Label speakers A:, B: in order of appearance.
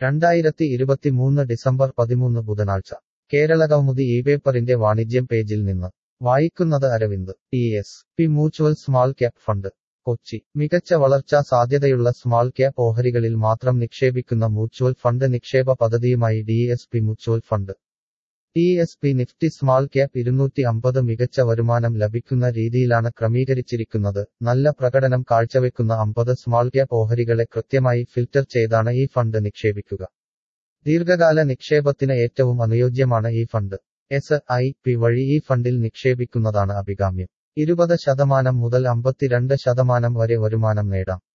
A: രണ്ടായിരത്തി ഇരുപത്തിമൂന്ന് ഡിസംബർ പതിമൂന്ന് ബുധനാഴ്ച കേരളകൗമുദി ഈ പേപ്പറിന്റെ വാണിജ്യം പേജിൽ നിന്ന് വായിക്കുന്നത് Aravind T S P mutual small cap fund Kochi മികച്ച വളർച്ചാ സാധ്യതയുള്ള സ്മാൾ ക്യാപ് ഓഹരികളിൽ മാത്രം നിക്ഷേപിക്കുന്ന മ്യൂച്വൽ ഫണ്ട് നിക്ഷേപ പദ്ധതിയുമായി D S P mutual fund T S P Nifty small cap ഇരുന്നൂറ്റി അമ്പത് മികച്ച വരുമാനം ലഭിക്കുന്ന രീതിയിലാണ് ക്രമീകരിച്ചിരിക്കുന്നത് നല്ല പ്രകടനം കാഴ്ചവെക്കുന്ന അമ്പത് സ്മാൾ ക്യാപ് ഓഹരികളെ കൃത്യമായി ഫിൽറ്റർ ചെയ്താണ് ഈ ഫണ്ട് നിക്ഷേപിക്കുക ദീർഘകാല നിക്ഷേപത്തിന് ഏറ്റവും അനുയോജ്യമാണ് ഈ ഫണ്ട് എസ് ഐ പി വഴി ഈ ഫണ്ടിൽ നിക്ഷേപിക്കുന്നതാണ് അഭികാമ്യം ഇരുപത് ശതമാനം മുതൽ അമ്പത്തിരണ്ട് ശതമാനം വരെ വരുമാനം നേടാം